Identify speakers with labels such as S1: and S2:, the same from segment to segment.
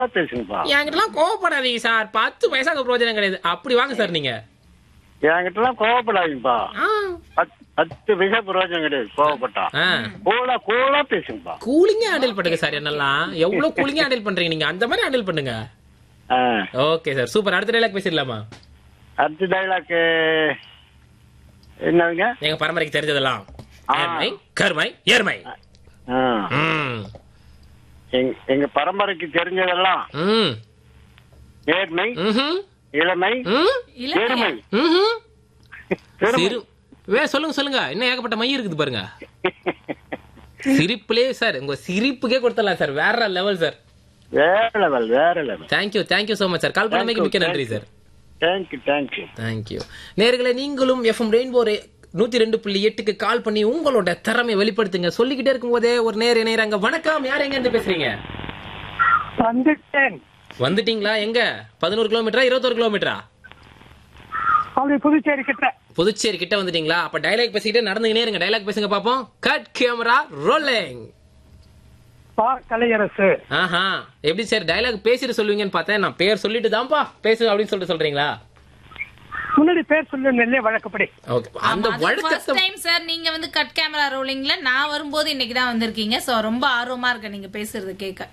S1: பேசுங்கப்பா
S2: என்கிட்டலாம் கோவப்படாதீங்க சார் பத்து பைசாக்கு பிரயோஜனம் கிடையாது அப்படி வாங்க சார் நீங்க
S1: என்கிட்டலாம் கோவப்படாதீங்கப்பா
S2: ஆ.
S1: பத்- பத்து பைசா பிரயோஜனம் கிடையாது கோவப்பட்டா
S2: ஆ.
S1: கூலா கூலா பேசுங்கப்பா
S2: கூலிங்கா ஹேண்டில் பண்ணுங்க சார் என்னெல்லாம் எவ்வளவு கூலிங்கா ஹேண்டில் பண்றீங்க நீங்க அந்த மாதிரி ஹேண்டில் பண்ணுங்க
S1: ஆ.
S2: ஓகே சார் சூப்பர் அடுத்த டைலாக் பேசிடலாமா
S1: அடுத்த டைலாக் என்னதுங்க
S2: எங்க பரம்பரைக்கு தெரிஞ்சதெல்லாம்
S1: ஆ.
S2: ஏர்மை கருமை ஏர்மை
S1: ஆ.
S2: ம்
S1: எங்க- எங்க பரம்பரைக்கு தெரிஞ்சதெல்லாம்
S2: ம்
S1: நேர்மை
S2: ம்ஹும்.
S1: இளமை
S2: ம்
S1: பெருமை
S2: ம்ஹும்.
S1: பெருமை
S2: சிறு வே சொல்லுங்க சொல்லுங்க இன்னும் ஏகப்பட்ட மை இருக்குது பாருங்க சிரிப்புலே சார் உங்க சிரிப்புக்கே கொடுத்துடலாம் சார் வேற லெவல் சார்
S1: வேற லெவல் வேற level
S2: thank you thank you so much sir call பண்ணமைக்கு மிக்க நன்றி சார்
S1: தேங்க்யூ தேங்க்யூ
S2: தேங்க்யூ நேர்களே நீங்களும் எஃப்எம் ரெயின்போ நூத்தி ரெண்டு புள்ளி எட்டுக்கு கால் பண்ணி உங்களோட திறமையை வெளிப்படுத்துங்க சொல்லிக்கிட்டே இருக்கும் போதே ஒரு நேர் இணையறாங்க வணக்கம் யார் எங்க இருந்து பேசுறீங்க
S3: வந்துட்டேன்
S2: வந்துட்டீங்களா எங்க பதினோரு கிலோமீட்டரா இருபத்தொரு கிலோமீட்டரா
S3: அப்படி புதுச்சேரி கிட்ட
S2: புதுச்சேரி கிட்ட வந்துட்டீங்களா அப்ப டைலாக் பேசிக்கிட்டே நடந்துகிட்டே இருங்க டைலாக் பேசுங்க பாப்போம் கட் கேமரா ரோலிங்
S3: பா கலையரசு
S2: ஆஹா எப்படி சார் டைலாக் பேசிட்டு சொல்லுவீங்கன்னு பார்த்தேன் நான் பேர் சொல்லிட்டு தான்ப்பா பேசு அப்படின்னு சொல்லிட்டு சொல்றீங்களா
S3: முன்னாடி பேர் சொல்லு நெல்லே வழக்கப்படி
S2: ஓகே அந்த
S4: ஃபர்ஸ்ட்
S2: வழக்கத்தை
S4: டைம் சார் நீங்க வந்து கட் கேமரா ரோலிங்ல நான் வரும்போது இன்னைக்கு தான் வந்திருக்கீங்க சோ ரொம்ப ஆர்வமா இருக்கு நீங்க பேசுறது கேட்க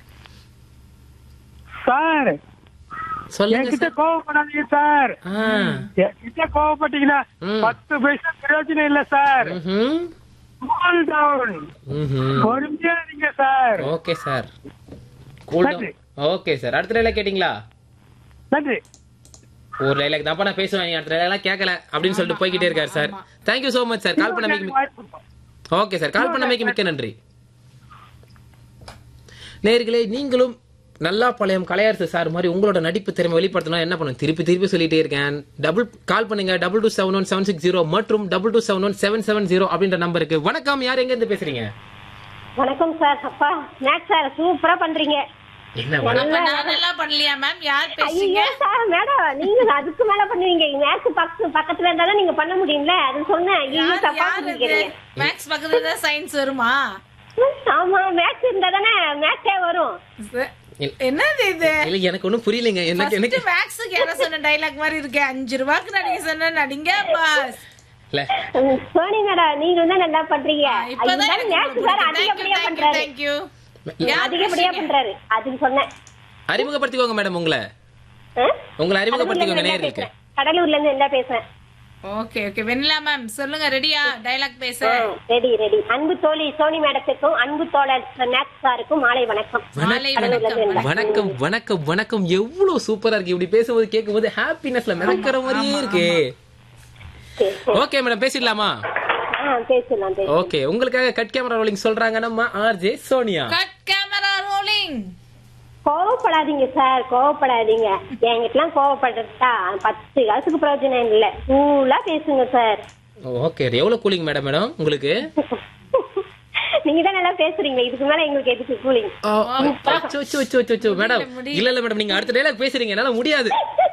S3: சார்
S2: சொல்லுங்க
S3: என்கிட்ட
S2: சார்
S3: கோவப்படாதீங்க சார்
S2: ஆ.
S3: என்கிட்ட கோவப்பட்டீங்கன்னா
S2: ம்.
S3: பத்து பைசா பிரயோஜனம் இல்ல சார்
S2: ம்ஹும்.
S3: கூல் டவுன்
S2: ம்ஹும்.
S3: பொறுமையா இருங்க சார்
S2: ஓகே சார் கூல்
S3: நன்றி.
S2: ஓகே சார் அடுத்த டைலாக் கேட்டிங்களா
S3: நன்றி
S2: ஒரு டைலாக் தான்ப்பா நான் பேசுவேன் நீ அடுத்த டைலாக் கேட்கல அப்படின்னு சொல்லிட்டு போய்கிட்டே இருக்காரு sir thank you so much sir call பண்ணமைக்கு
S3: வாய்ப்பு கொடுப்போம்.
S2: ஓகே சார் கால் பண்ணமைக்கு மிக்க நன்றி நேர்களே நீங்களும் நல்லா பழையம் கலையரசு சார் மாதிரி உங்களோட நடிப்பு திறமை வெளிப்படுத்தணும் என்ன பண்ணும் திருப்பி திருப்பி சொல்லிட்டே இருக்கேன் டபுள் கால் பண்ணுங்க double two seven one seven six zero மற்றும் double two seven one seven seven zero அப்படின்ற நம்பருக்கு வணக்கம் யார் எங்க இருந்து பேசுறீங்க
S5: வணக்கம் சார் அப்பா மேக்ஸ் சார் சூப்பரா பண்றீங்க
S2: என்ன
S4: அப்ப நான் நல்லா பண்ணலையா மேம் யார் பேசுறீங்க
S5: ஐயோ சார் மேடம் நீங்க அதுக்கு மேல பண்ணுவீங்க மேக்ஸ் பக்கத்து பக்கத்துல இருந்தாலும் நீங்க பண்ண முடியும்ல அது சொன்னேன் ஐயோ
S4: யார்
S5: தப்பா
S4: யார் இது
S5: பண்ணிக்கிறீங்க
S4: மேக்ஸ் பக்கத்துல தான் சயின்ஸ் வருமா
S5: ஆமா மேக்ஸ் இருந்தா தானே மேக்ஸே வரும்
S4: ச- என்னது இது
S2: இல்ல எனக்கு ஒண்ணும் புரியலைங்க எனக்கு எனக்கு
S4: மேக்ஸுக்கு என்ன சொன்ன டைலாக் மாதிரி இருக்கு அஞ்சு ரூபாய்க்கு நடிக்க சொன்ன நடிங்க பாஸ்
S2: இல்ல
S5: உம், சோனி மேடம் நீங்க தான் நல்லா பண்றீங்க
S4: இப்பதான் எனக்கு
S5: மேக்ஸ் சார் அதிகப்படியா பண்றாரு
S4: தேங்க்யூ
S5: அதிகப்படியா பண்றாரு அதுக்கு சொன்னேன்
S2: அறிமுகப்படுத்திக்கோங்க மேடம் உங்களை
S5: ஆ?
S2: உங்களை அறிமுகப்படுத்திக்கோங்க
S5: கடலூர்ல இருந்து
S2: நேர்களுக்கு
S5: பேசுறேன். கடலூர்ல இருந்து என்ன பேசுறேன்
S4: ஓகே ஓகே வெண்ணிலா மேம் சொல்லுங்க ரெடியா டைலாக் பேச
S5: ரெடி ரெடி அன்பு தோழி சோனி மேடத்துக்கும் அன்பு தோழர் மேக்ஸ் சாருக்கும் மாலை வணக்கம்
S4: மாலை
S5: கடலூர்ல
S4: வணக்கம்
S5: இருந்து
S2: வணக்கம் வணக்கம் வணக்கம் எவ்வளவு சூப்பரா இருக்கு இப்படி பேசும்போது கேட்கும்போது ஹாப்பினஸ்ல மிதக்கிற மாதிரியே இருக்கு
S5: சரி, சரி.
S2: ஓகே மேடம் பேசிடலாமா
S5: ஆ, பேசலாம் பேசலாம்
S2: ஓகே உங்களுக்காக கட் கேமரா ரோலிங் சொல்றாங்க நம்ம RJ Sonia
S4: cut camera rolling
S5: கோவப்படாதீங்க சார் கோவப்படாதீங்க என்கிட்டலாம் கோவப்படுறதா பத்து காசுக்கு பிரயோஜனம் இல்ல கூலா பேசுங்க சார்
S2: ஓகே எவ்வளவு கூலிங் மேடம் மேடம் உங்களுக்கு
S5: நீங்க தான் நல்லா பேசுறீங்க இதுக்கு மேல எங்களுக்கு எதுக்கு கூலிங்
S2: ஆ, அச்சோ, அச்சோ, அச்சோ, அச்சோ, அச்சோ, மேடம் இல்ல இல்ல மேடம் நீங்க அடுத்த டைலாக் பேசுறீங்க என்னால முடியாது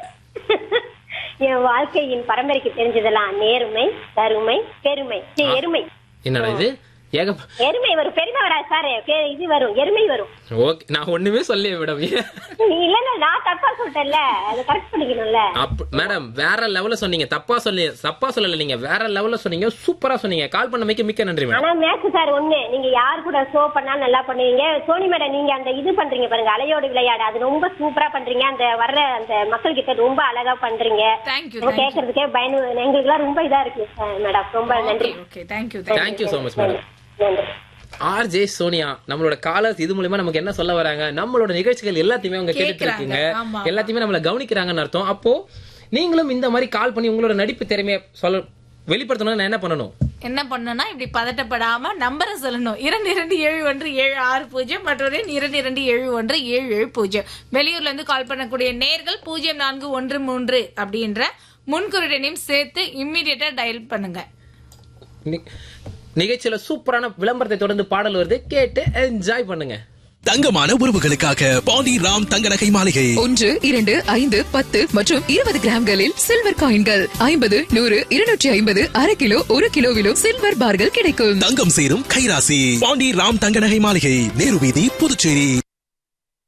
S5: என் வாழ்க்கையின் பரம்பரைக்கு தெரிஞ்சதெல்லாம் நேர்மை கருமை பெருமை சீ, எருமை
S2: என்னடா இது ஏக
S5: எருமை வரும் பெருமை வராது சார் பே- இது வரும் எருமை வரும்
S2: ஓகே நான் ஒண்ணுமே சொல்லலையே மேடம்
S5: நீ இல்லன்னா நான் தப்பா சொல்லிட்டேன்ல அதை கரெக்ட் பண்ணிக்கணும்ல
S2: அப்ப மேடம் வேற லெவல்ல சொன்னீங்க தப்பா சொல்லி தப்பா சொல்லல நீங்க வேற லெவல்ல சொன்னீங்க சூப்பரா சொன்னீங்க கால் பண்ணமைக்கு மிக்க நன்றி மேடம்
S5: ஆனா மேக்ஸ் சார் ஒண்ணு நீங்க யார் கூட ஷோ பண்ணாலும் நல்லா பண்ணுவீங்க சோனி மேடம் நீங்க அந்த இது பண்றீங்க பாருங்க அலையோடு விளையாடு அது ரொம்ப சூப்பரா பண்றீங்க அந்த வர்ற அந்த மக்கள் கிட்ட ரொம்ப அழகா பண்றீங்க
S4: தேங்க்யூ
S5: நம்ம கேக்குறதுக்கே பயனு எங்களுக்கு எல்லாம் ரொம்ப இதா இருக்கு அஹ் மேடம் ரொம்ப நன்றி
S4: okay thank you
S2: thank you so much madam
S5: நன்றி
S2: ஆர்ஜே சோனியா நம்மளோட காலர்ஸ் இது மூலமா நமக்கு என்ன சொல்ல வராங்க நம்மளோட நிகழ்ச்சிகள் எல்லாத்தையுமே அவங்க கேட்டுட்டு
S4: கேக்குறாங்க.
S2: இருக்கீங்க
S4: ஆமா.
S2: எல்லாத்தையுமே நம்மள கவனிக்கிறாங்கன்னு அர்த்தம் அப்போ நீங்களும் இந்த மாதிரி கால் பண்ணி உங்களோட நடிப்பு திறமையை சொல்ல வெளிப்படுத்தணும்னு நான் என்ன பண்ணணும்
S4: என்ன பண்ணனா இப்படி பதட்டப்படாம நம்பரை சொல்லணும் இரண்டு இரண்டு ஏழு ஒன்று ஏழு ஆறு பூஜ்ஜியம் மற்றொரு எண் இரண்டு இரண்டு ஏழு ஒன்று ஏழு ஏழு பூஜ்ஜியம் வெளியூர்ல இருந்து கால் பண்ணக்கூடிய நேர்கள் பூஜ்ஜியம் நான்கு ஒன்று மூன்று அப்படின்ற முன்குறியனையும் சேர்த்து இம்மிடியட்டா டயல் பண்ணுங்க
S2: நி- நிகழ்ச்சியில சூப்பரான விளம்பரத்தை தொடர்ந்து பாடல் வருது கேட்டு என்ஜாய் பண்ணுங்க
S6: தங்கமான உறவுகளுக்காக பாண்டி ராம் தங்க நகை மாளிகை
S7: ஒன்று இரண்டு ஐந்து பத்து மற்றும் இருபது கிராம்களில் சில்வர் காயின்கள் ஐம்பது நூறு இருநூற்றி ஐம்பது அரை கிலோ ஒரு கிலோவிலும் சில்வர் பார்கள் கிடைக்கும்
S6: தங்கம் சேரும் கைராசி பாண்டி ராம் தங்க நகை மாளிகை நேரு வீதி புதுச்சேரி